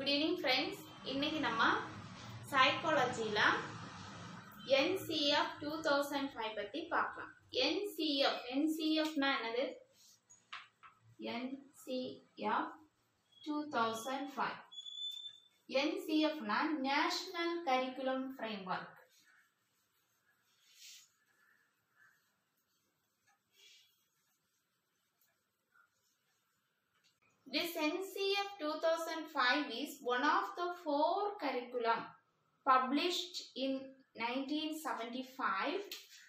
good evening friends இன்னைக்கு நம்ம சைக்காலஜியில் என்சிஎஃப் டூ தௌசண்ட் ஃபைவ் பற்றி பார்க்கலாம் என்சிஎஃப் என்சிஎஃப்னா என்னது என்சிஎஃப் டூ தௌசண்ட் ஃபைவ் என்சிஎஃப்னா national curriculum framework This NCF 2005 is one of the four curriculum published in 1975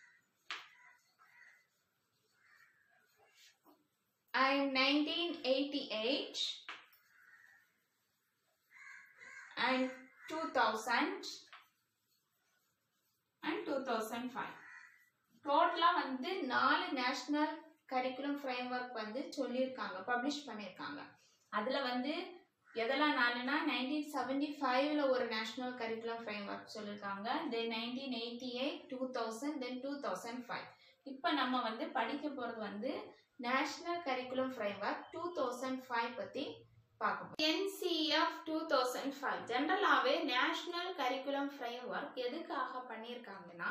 and 1988 and 2000 and 2005 டோட்டலாக வந்து நாலு நேஷ்னல் கரிக்குலம் ஃப்ரேம் ஒர்க் வந்து சொல்லியிருக்காங்க பப்ளிஷ் பண்ணியிருக்காங்க அதில் வந்து எதெல்லாம் நாலுனா நைன்டீன் செவன்டி ஃபைவ்ல ஒரு நேஷ்னல் கரிக்குலம் ஃப்ரேம் ஒர்க் சொல்லியிருக்காங்க then nineteen eighty eight two thousand then two thousand five இப்போ நம்ம வந்து படிக்க போகிறது வந்து national curriculum framework two thousand five பற்றி பார்க்க என்சிஎஃப் டூ தௌசண்ட் ஃபைவ் ஜென்ரலாகவே நேஷ்னல் கரிக்குலம் ஃப்ரேம் ஒர்க் எதுக்காக பண்ணியிருக்காங்கன்னா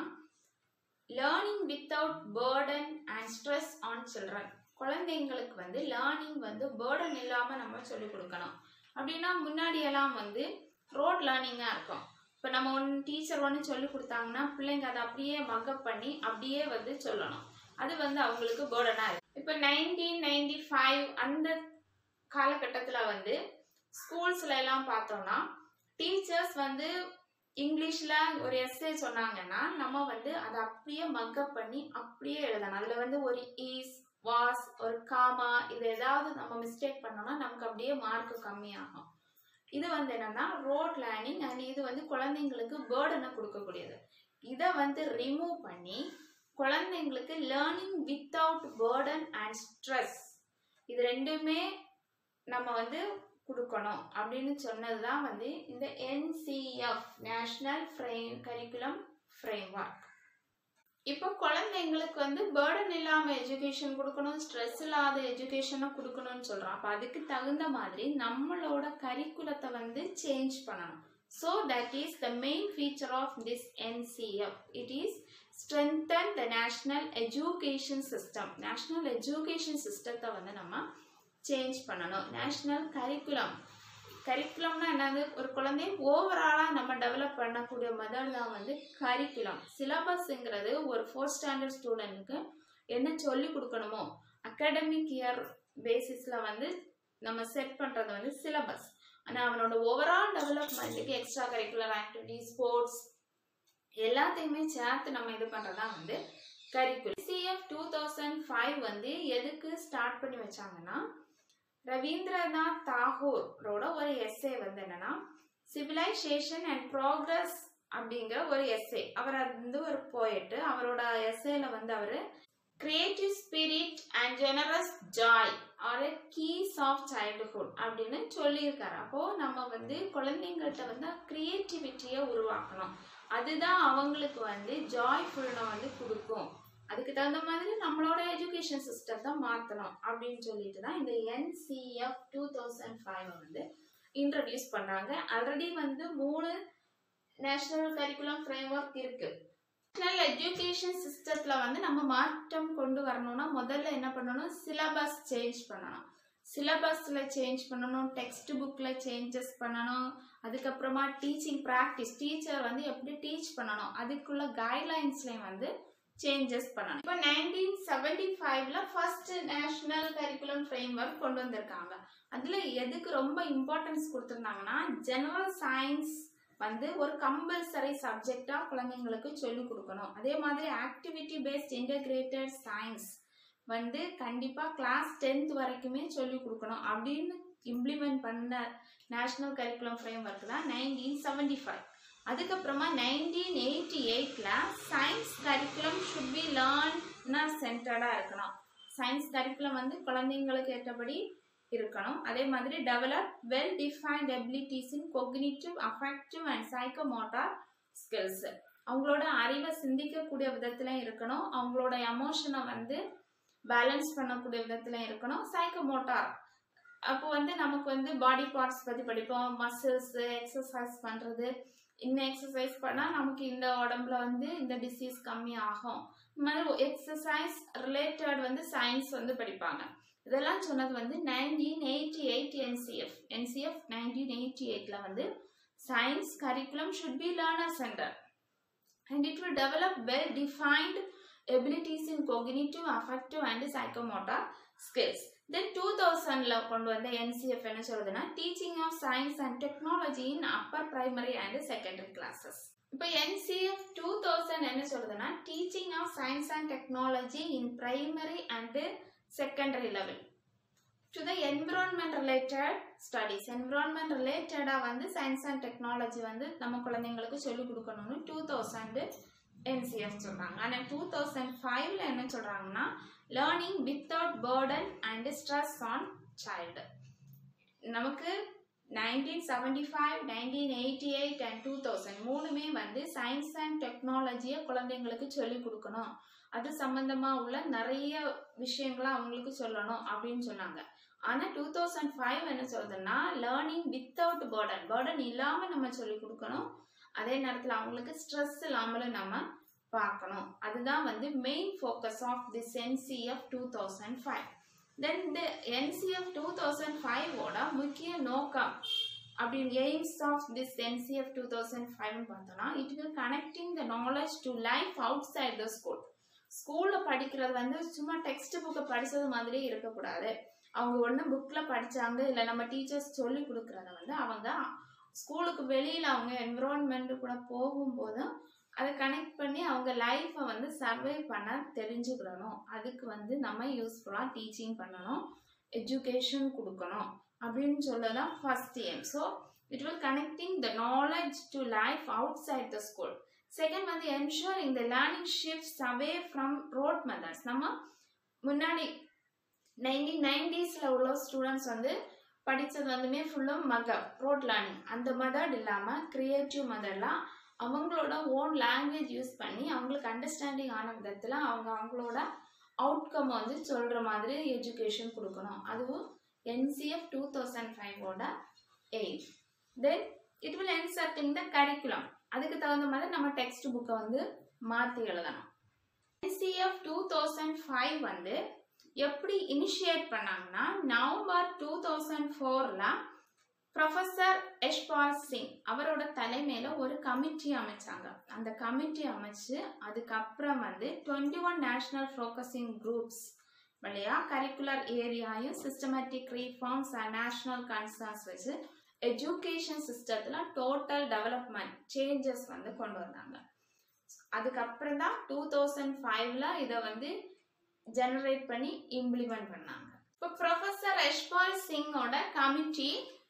learning without burden and stress on children குழந்தைங்களுக்கு வந்து லேர்னிங் வந்து பேர்டன் இல்லாமல் நம்ம சொல்லிக் கொடுக்கணும் அப்படின்னா முன்னாடியெல்லாம் வந்து ரோட் லேர்னிங்காக இருக்கும் இப்போ நம்ம ஒன்று டீச்சர் ஒன்று சொல்லி கொடுத்தாங்கன்னா பிள்ளைங்க அதை அப்படியே மக்கப் பண்ணி அப்படியே வந்து சொல்லணும் அது வந்து அவங்களுக்கு பேர்டனாக இருக்கு இப்போ நைன்டீன் நைன்டி ஃபைவ் அந்த காலகட்டத்தில் வந்து ஸ்கூல்ஸ்ல எல்லாம் பார்த்தோம்னா டீச்சர்ஸ் வந்து இங்கிலீஷில் ஒரு எஸ்ஸே சொன்னாங்கன்னா நம்ம வந்து அதை அப்படியே மக்கப் பண்ணி அப்படியே எழுதணும் அதில் வந்து ஒரு ஈஸ் வாஸ் ஒரு காமா இது ஏதாவது நம்ம மிஸ்டேக் பண்ணோம்னா நமக்கு அப்படியே மார்க் கம்மியாகும் இது வந்து என்னன்னா ரோட் லேர்னிங் அண்ட் இது வந்து குழந்தைங்களுக்கு பேர்டனை கொடுக்கக்கூடியது இதை வந்து ரிமூவ் பண்ணி குழந்தைங்களுக்கு learning without burden and stress இது ரெண்டுமே நம்ம வந்து கொடுக்கணும் அப்படின்னு சொன்னது தான் வந்து இந்த NCF national frame curriculum framework இப்போ குழந்தைங்களுக்கு வந்து பேர்டன் இல்லாமல் எஜுகேஷன் கொடுக்கணும் ஸ்ட்ரெஸ் இல்லாத எஜுகேஷனை கொடுக்கணும்னு சொல்கிறோம் அப்போ அதுக்கு தகுந்த மாதிரி நம்மளோட கரிக்குலத்தை வந்து சேஞ்ச் பண்ணணும் so that is the main feature of this NCF it is strengthen the national education system national education சிஸ்டத்தை வந்து நம்ம சேஞ்ச் பண்ணணும் நேஷ்னல் கரிக்குலம் கரிக்குலம்னா என்னது ஒரு குழந்தைய ஓவராலாக நம்ம டெவலப் பண்ணக்கூடிய மெத்தட் தான் வந்து கரிக்குலம் சிலபஸ்ங்கிறது ஒரு ஃபோர்த் ஸ்டாண்டர்ட் ஸ்டூடெண்ட்டுக்கு என்ன சொல்லி கொடுக்கணுமோ அகாடமிக் இயர் பேசிஸில் வந்து நம்ம செட் பண்ணுறது வந்து சிலபஸ் ஆனால் அவனோட ஓவரால் டெவலப்மெண்ட்டுக்கு எக்ஸ்ட்ரா கரிக்குலர் ஆக்டிவிட்டி ஸ்போர்ட்ஸ் எல்லாத்தையுமே சேர்த்து நம்ம இது பண்ணுறதா வந்து curriculum CF two thousand five வந்து எதுக்கு ஸ்டார்ட் பண்ணி வச்சாங்கன்னா ரவீந்திரநாத் தாகூரோட ஒரு எஸ்ஏ வந்து என்னன்னா சிவிலைசேஷன் அண்ட் ப்ராக்ரஸ் அப்படிங்கிற ஒரு எஸ்ஏ அவர் வந்து ஒரு போயிட்டு அவரோட எஸ்ஏல வந்து அவர் creative spirit and generous joy are keys of childhood அப்படின்னு சொல்லியிருக்காரு அப்போ நம்ம வந்து குழந்தைங்கள்ட்ட வந்து கிரியேட்டிவிட்டியை உருவாக்கணும் அதுதான் அவங்களுக்கு வந்து ஜாய்ஃபுல்னை வந்து கொடுக்கும் அதுக்கு தகுந்த மாதிரி நம்மளோட எஜுகேஷன் சிஸ்டத்தை மாற்றணும் அப்படின்னு சொல்லிட்டு தான் இந்த என்சிஎஃப் டூ தௌசண்ட் ஃபைவ் வந்து இன்ட்ரடியூஸ் பண்ணுறாங்க ஆல்ரெடி வந்து மூணு நேஷ்னல் கரிக்குலம் ஃப்ரேம் ஒர்க் இருக்கு நேஷ்னல் எஜுகேஷன் சிஸ்டத்தில் வந்து நம்ம மாற்றம் கொண்டு வரணும்னா முதல்ல என்ன பண்ணணும் சிலபஸ் சேஞ்ச் பண்ணணும் சிலபஸில் சேஞ்ச் பண்ணணும் டெக்ஸ்ட் புக்கில் சேஞ்சஸ் பண்ணணும் அதுக்கப்புறமா டீச்சிங் ப்ராக்டிஸ் டீச்சர் வந்து எப்படி டீச் பண்ணணும் அதுக்குள்ள கைட்லைன்ஸ்லேயும் வந்து சேஞ்சஸ் பண்ணணும் இப்போ நைன்டீன் செவன்டி ஃபைவ்ல first national curriculum framework கொண்டு வந்திருக்காங்க அதில் எதுக்கு ரொம்ப இம்பார்ட்டன்ஸ் கொடுத்துருந்தாங்கன்னா ஜெனரல் சயின்ஸ் வந்து ஒரு கம்பல்சரி சப்ஜெக்டாக குழந்தைங்களுக்கு சொல்லிக் கொடுக்கணும் அதே மாதிரி ஆக்டிவிட்டி பேஸ்ட் இன்டகிரேட்டட் சயின்ஸ் வந்து கண்டிப்பாக கிளாஸ் டென்த் வரைக்குமே சொல்லிக் கொடுக்கணும் அப்படின்னு இம்ப்ளிமெண்ட் பண்ண நேஷ்னல் கரிக்குலம் ஃப்ரேம் ஒர்க் தான் நைன்டீன் செவன்டி ஃபைவ் அதுக்கப்புறமா நைன்டீன் எயிட்டி எயிட்டில் சயின்ஸ் கரிக்குலம் ஷுட் பி லேர்ன்னா சென்டர்டாக இருக்கணும் சயின்ஸ் கரிக்குலம் வந்து குழந்தைங்களுக்கு ஏற்றபடி இருக்கணும் அதே மாதிரி develop well defined abilities in cognitive affective and psychomotor skills அவங்களோட அறிவை சிந்திக்கக்கூடிய விதத்தில் இருக்கணும் அவங்களோட எமோஷனை வந்து பேலன்ஸ் பண்ணக்கூடிய விதத்தில் இருக்கணும் சைக்கோமோட்டார் அப்போ வந்து நமக்கு வந்து பாடி பார்ட்ஸ் பற்றி படிப்போம் மசில்ஸ் எக்ஸசைஸ் பண்ணுறது இந்த எக்ஸசைஸ் பண்ணால் நமக்கு இந்த உடம்புல வந்து இந்த டிசீஸ் கம்மி ஆகும் இந்த மாதிரி எக்ஸசைஸ் ரிலேட்டட் வந்து சயின்ஸ் வந்து படிப்பாங்க இதெல்லாம் சொன்னது வந்து nineteen eighty eight NCF NCF nineteen eighty எயிட்டில் வந்து science curriculum should be learner centre and it will develop well defined abilities in cognitive affective and psychomotor skills then two தௌசண்டில் கொண்டு வந்த என்சிஎஃப் என்ன சொல்றதுன்னா teaching of science and technology in upper primary and secondary classes இப்போ NCF two thousand என்ன சொல்றதுன்னா teaching of science and technology in primary and secondary level to the environment related studies environment ரிலேட்டடாக வந்து science and technology வந்து நம்ம குழந்தைங்களுக்கு சொல்லிக் கொடுக்கணும்னு டூ தௌசண்ட் என்சிஎஃப் சொல்கிறாங்க ஆனால் டூ தௌசண்ட் ஃபைவ்ல என்ன சொல்கிறாங்கன்னா learning without burden and stress on child நமக்கு nineteen seventy five nineteen eighty eight and two thousand மூணுமே வந்து சயின்ஸ் அண்ட் டெக்னாலஜியை குழந்தைங்களுக்கு சொல்லிக் கொடுக்கணும் அது சம்மந்தமாக உள்ள நிறைய விஷயங்களை அவங்களுக்கு சொல்லணும் அப்படின்னு சொன்னாங்க ஆனால் டூ தௌசண்ட் ஃபைவ் என்ன சொல்றதுன்னா லேர்னிங் வித்தவுட் பேர்டன் பேர்டன் இல்லாமல் நம்ம சொல்லிக் கொடுக்கணும் அதே நேரத்தில் அவங்களுக்கு ஸ்ட்ரெஸ் இல்லாமலும் நம்ம பார்க்கணும் அதுதான் வந்து main focus of this NCF two thousand five then இந்த என்சிஎஃப் டூ தௌசண்ட் ஃபைவோட முக்கிய நோக்கம் அப்படின்னு aims of this NCF two thousand ஃபைவ்னு பார்த்தோம்னா it will connecting the knowledge to life outside the school ஸ்கூலில் படிக்கிறது வந்து சும்மா டெக்ஸ்ட் புக்கை படித்தது மாதிரியே இருக்கக்கூடாது அவங்க ஒன்று புக்கில் படித்தாங்க இல்லை நம்ம டீச்சர்ஸ் சொல்லி கொடுக்குறத வந்து அவங்க ஸ்கூலுக்கு வெளியில் அவங்க என்விரான்மெண்ட்டு கூட போகும்போதும் அதை கனெக்ட் பண்ணி அவங்க லைஃப்பை வந்து சர்வை பண்ண தெரிஞ்சுக்கிடணும் அதுக்கு வந்து நம்ம யூஸ்ஃபுல்லாக டீச்சிங் பண்ணணும் எஜுகேஷன் கொடுக்கணும் அப்படின்னு சொல்லலாம் first aim so it will connecting the knowledge to life outside the school second வந்து என்ஷூர் இந்த learning shifts away from rote methods நம்ம முன்னாடி நைன்டீன் நைன்டிஸில் உள்ள ஸ்டூடெண்ட்ஸ் வந்து படித்தது வந்துமே ஃபுல்லாக மெத்தட் ரோட் லேர்னிங் அந்த மெத்தட் இல்லாமல் க்ரியேட்டிவ் மெத்தட்லாம் அவங்களோட ஓன் லாங்குவேஜ் யூஸ் பண்ணி அவங்களுக்கு அண்டர்ஸ்டாண்டிங் ஆன விதத்தில் அவங்க அவங்களோட அவுட்கம் வந்து சொல்கிற மாதிரி எஜுகேஷன் கொடுக்கணும் அதுவும் என்சிஎஃப் டூ தௌசண்ட் ஃபைவோட eight then it will insert in the curriculum அதுக்கு தகுந்த மாதிரி நம்ம டெக்ஸ்ட் புக்கை வந்து மாற்றி எழுதணும் என்சிஎஃப் டூ தௌசண்ட் ஃபைவ் வந்து எப்படி இனிஷியேட் பண்ணாங்கன்னா நவம்பர் டூ தௌசண்ட் ஃபோரில் ப்ரொஃபஸர் யஷ்பால் சிங் அவரோட தலைமையில் ஒரு கமிட்டி அமைச்சாங்க அந்த கமிட்டி அமைச்சு அதுக்கப்புறம் வந்து twenty one national focusing groups வழியா கரிக்குலர் ஏரியாயும் systematic reforms and national concerns வச்சு எஜுகேஷன் சிஸ்டத்தில் டோட்டல் டெவலப்மெண்ட் சேஞ்சஸ் வந்து கொண்டு வந்தாங்க அதுக்கப்புறம் தான் டூ தௌசண்ட் ஃபைவ்ல இதை வந்து ஜெனரேட் பண்ணி இம்ப்ளிமெண்ட் பண்ணாங்க இப்போ ப்ரொஃபஸர் யஷ்பால் சிங்கோட கமிட்டி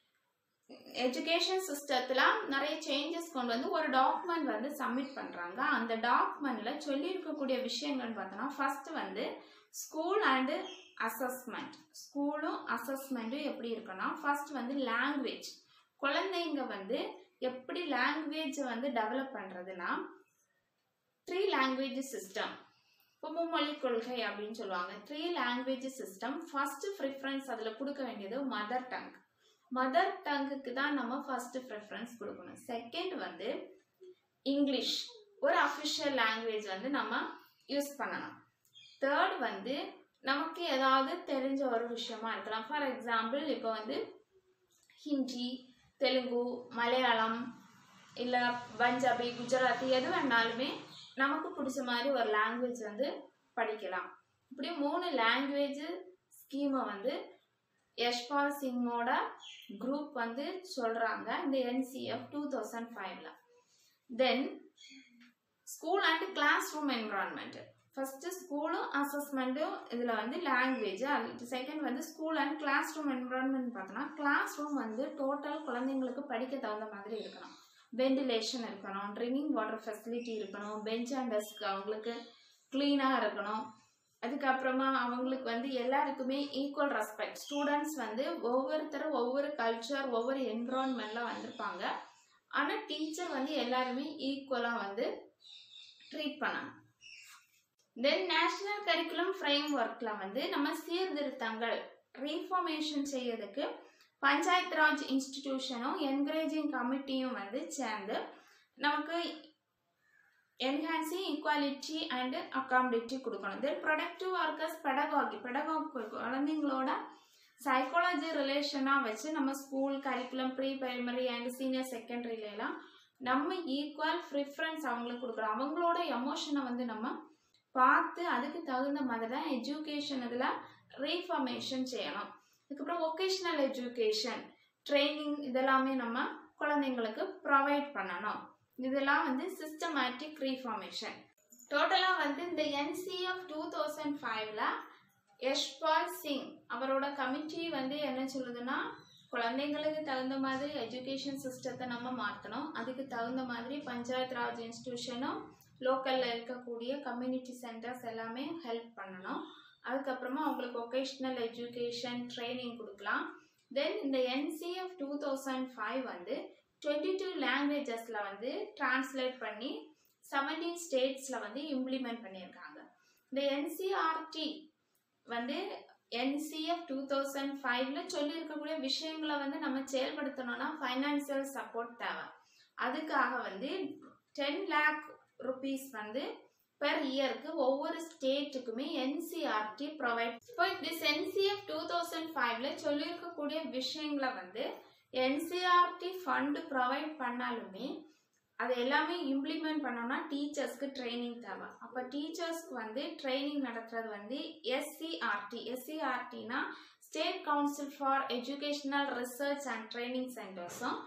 எஜுகேஷன் சிஸ்டத்தில் நிறைய சேஞ்சஸ் கொண்டு வந்து ஒரு டாக்குமெண்ட் வந்து சப்மிட் பண்ணுறாங்க அந்த டாக்குமெண்ட்டில் சொல்லியிருக்கக்கூடிய விஷயங்கள்னு பார்த்தோன்னா ஃபர்ஸ்ட் வந்து ஸ்கூல் அண்டு அசஸ்மெண்ட் ஸ்கூலும் அசஸ்மெண்ட்டும் எப்படி இருக்குன்னா ஃபர்ஸ்ட் வந்து லாங்குவேஜ் குழந்தைங்க வந்து எப்படி லாங்குவேஜை வந்து டெவலப் பண்ணுறதுன்னா த்ரீ லாங்குவேஜ் சிஸ்டம் இப்போ மும்மொழி கொள்கை அப்படின்னு சொல்லுவாங்க three language system first preference அதில் கொடுக்க வேண்டியது மதர் டங் மதர் டங்குக்கு தான் நம்ம ஃபர்ஸ்ட் ப்ரிஃபரன்ஸ் கொடுக்கணும் செகண்ட் வந்து இங்கிலீஷ் ஒரு அஃபிஷியல் லாங்குவேஜ் வந்து நம்ம யூஸ் பண்ணணும் தேர்ட் வந்து நமக்கு ஏதாவது தெரிஞ்ச ஒரு விஷயமா இருக்கலாம் ஃபார் எக்ஸாம்பிள் இப்போ வந்து ஹிந்தி தெலுங்கு மலையாளம் இல்லை பஞ்சாபி குஜராத்தி எது வேணாலுமே நமக்கு பிடிச்ச மாதிரி ஒரு லாங்குவேஜ் வந்து படிக்கலாம் இப்படி மூணு லாங்குவேஜ் ஸ்கீமை வந்து யஷ்பால் சிங்கோட குரூப் வந்து சொல்கிறாங்க இந்த என்சிஎஃப் டூ தௌசண்ட் ஃபைவ்ல then school and classroom environment first ஸ்கூலும் அசஸ்மெண்ட்டும் இதில் வந்து லாங்குவேஜ் அது செகண்ட் வந்து school and classroom environment பார்த்தோன்னா கிளாஸ் ரூம் வந்து டோட்டல் குழந்தைங்களுக்கு படிக்க தகுந்த மாதிரி இருக்கணும் வெண்டிலேஷன் இருக்கணும் ட்ரிங்கிங் வாட்டர் ஃபெசிலிட்டி இருக்கணும் பெஞ்ச் அண்ட் டெஸ்க் அவங்களுக்கு க்ளீனாக இருக்கணும் அதுக்கப்புறமா அவங்களுக்கு வந்து எல்லாருக்குமே ஈக்குவல் ரெஸ்பெக்ட் ஸ்டூடெண்ட்ஸ் வந்து ஒவ்வொருத்தரும் ஒவ்வொரு கல்ச்சர் ஒவ்வொரு என்விரான்மெண்ட்டில் வந்திருப்பாங்க ஆனால் டீச்சர் வந்து எல்லாருமே ஈக்குவலாக வந்து ட்ரீட் பண்ணணும் தென் நேஷ்னல் கரிக்குலம் ஃப்ரேம் ஒர்க்கில் வந்து நம்ம சீர்திருத்தங்கள் ரீஃபார்மேஷன் செய்யறதுக்கு பஞ்சாயத்து ராஜ் இன்ஸ்டிடியூஷனும் என்கரேஜிங் கமிட்டியும் வந்து சேர்ந்து நமக்கு என்ஹான்சிங் ஈக்குவாலிட்டி அண்ட் அக்காமடேட்டி கொடுக்கணும் then productive workers pedagogy pedagogue குழந்தைங்களோட சைக்காலஜி ரிலேஷனாக வச்சு நம்ம school curriculum pre primary and senior செகண்டரியிலலாம் நம்ம ஈக்குவல் ப்ரிஃபரன்ஸ் அவங்களுக்கு கொடுக்குறோம் அவங்களோட எமோஷனை வந்து நம்ம பார்த்து அதுக்கு தகுந்த மாதிரி தான் எஜுகேஷன் இதில் ரீஃபர்மேஷன் செய்யணும் அதுக்கப்புறம் ஒகேஷ்னல் எஜுகேஷன் ட்ரைனிங் இதெல்லாமே நம்ம குழந்தைங்களுக்கு ப்ரொவைட் பண்ணணும் இதெல்லாம் வந்து சிஸ்டமேட்டிக் ரீஃபார்மேஷன் டோட்டலாக வந்து இந்த என்சிஎஃப் டூ தௌசண்ட் ஃபைவ்ல யஷ்பால் சிங் அவரோட கமிட்டி வந்து என்ன சொல்லுதுன்னா குழந்தைங்களுக்கு தகுந்த மாதிரி எஜுகேஷன் சிஸ்டத்தை நம்ம மாற்றணும் அதுக்கு தகுந்த மாதிரி பஞ்சாயத்து ராஜ் இன்ஸ்டிடியூஷனும் லோக்கலில் இருக்கக்கூடிய கம்யூனிட்டி சென்டர்ஸ் எல்லாமே ஹெல்ப் பண்ணணும் அதுக்கப்புறமா அவங்களுக்கு ஒகேஷ்னல் எஜுகேஷன் ட்ரைனிங் கொடுக்கலாம் தென் இந்த என்சிஎஃப் டூ தௌசண்ட் ஃபைவ் வந்து டுவெண்ட்டி டூ லாங்குவேஜஸில் வந்து டிரான்ஸ்லேட் பண்ணி செவன்டீன் ஸ்டேட்ஸில் வந்து இம்ப்ளிமெண்ட் பண்ணியிருக்காங்க இந்த என்சிஆர்டி வந்து என்சிஎஃப் டூ தௌசண்ட் ஃபைவ்ல சொல்லியிருக்கக்கூடிய விஷயங்களை வந்து நம்ம செயல்படுத்தணும்னா ஃபைனான்சியல் சப்போர்ட் தேவை அதுக்காக வந்து டென் லேக் ருபீஸ் வந்து பெர் இயருக்கு ஒவ்வொரு ஸ்டேட்டுக்குமே என்சிஆர்டி ப்ரொவைட் இப்போ திஸ் என்சிஎஃப் டூ தௌசண்ட் ஃபைவ்ல சொல்லியிருக்கக்கூடிய விஷயங்களை வந்து என்சிஆர்டி ஃபண்டு ப்ரொவைட் பண்ணாலுமே அது எல்லாமே இம்ப்ளிமெண்ட் பண்ணோம்னா டீச்சர்ஸ்க்கு ட்ரைனிங் தேவை அப்போ டீச்சர்ஸ்க்கு வந்து ட்ரைனிங் நடத்துறது வந்து எஸ்சிஆர்டி எஸ்சிஆர்டினா state council for educational research and training சென்டர்ஸும்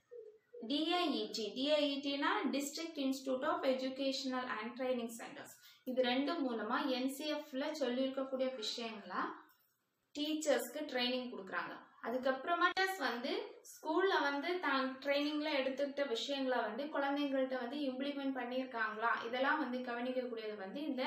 டிஐஇடி டிஐஇடினா district institute of educational and training centres இது ரெண்டு மூலமா என்சிஎஃப்ல சொல்லியிருக்கக்கூடிய விஷயங்களா டீச்சர்ஸ்க்கு ட்ரைனிங் கொடுக்குறாங்க அதுக்கப்புறமா வந்து ஸ்கூல்ல வந்து தான் ட்ரைனிங்ல எடுத்துக்கிட்ட விஷயங்களை வந்து குழந்தைங்கள்ட்ட வந்து இம்ப்ளிமெண்ட் பண்ணியிருக்காங்களா இதெல்லாம் வந்து கவனிக்கக்கூடியது வந்து இந்த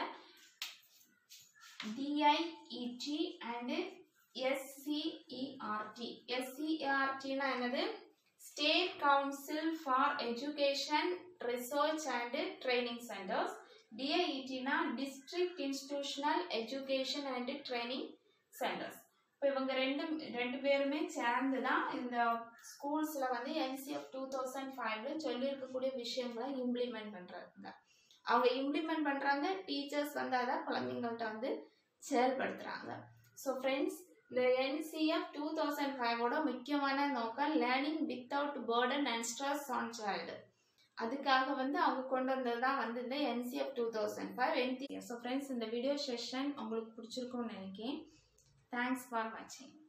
டிஐஇடி அண்டு எஸ்சிஇஆர்டி எஸ்சிஆர்டினா என்னது state council for education research and training centres டிஐஇடினா district institutional education and training centres இப்போ இவங்க ரெண்டு ரெண்டு பேருமே சேர்ந்து தான் இந்த ஸ்கூல்ஸில் வந்து என்சிஎஃப் டூ தௌசண்ட் ஃபைவ்ல சொல்லியிருக்கக்கூடிய விஷயங்களை இம்ப்ளிமெண்ட் பண்ணுறாங்க அவங்க இம்ப்ளிமெண்ட் பண்ணுறாங்க டீச்சர்ஸ் வந்து அதை குழந்தைங்கள்ட்ட வந்து செயல்படுத்துகிறாங்க ஸோ ஃப்ரெண்ட்ஸ் இந்த என்சிஎஃப் டூ தௌசண்ட் ஃபைவோட முக்கியமான நோக்கம் learning without burden and stress on child அதுக்காக வந்து அவங்க கொண்டு வந்தது தான் வந்து இந்த NCF two thousand five NC so friends இந்த வீடியோ செஷன் உங்களுக்கு பிடிச்சிருக்கும்னு நினைக்கிறேன் தேங்க்ஸ் ஃபார் வாட்சிங்